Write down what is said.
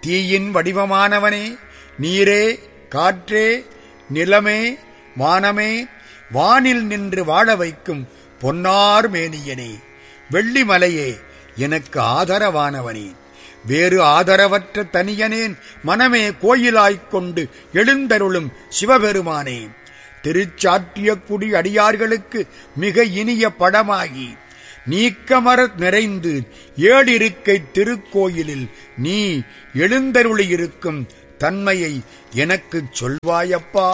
தீயின் வடிவமானவனே நீரே காற்றே நிலமே வானமே வானில் நின்று வாழ வைக்கும் பொன்னார் மேனியனே வெள்ளிமலையே எனக்கு ஆதரவானவனே வேறு ஆதரவற்ற தனியனேன் மனமே கோயிலாய்க் கொண்டு எழுந்தருளும் சிவபெருமானே திருச்சாற்றிய குடி அடியார்களுக்கு மிக இனிய படமாகி நீக்கமர நிறைந்து ஏழிருக்கை திருக்கோயிலில் நீ எழுந்தருளியிருக்கும் தன்மையை எனக்குச் சொல்வாயப்பா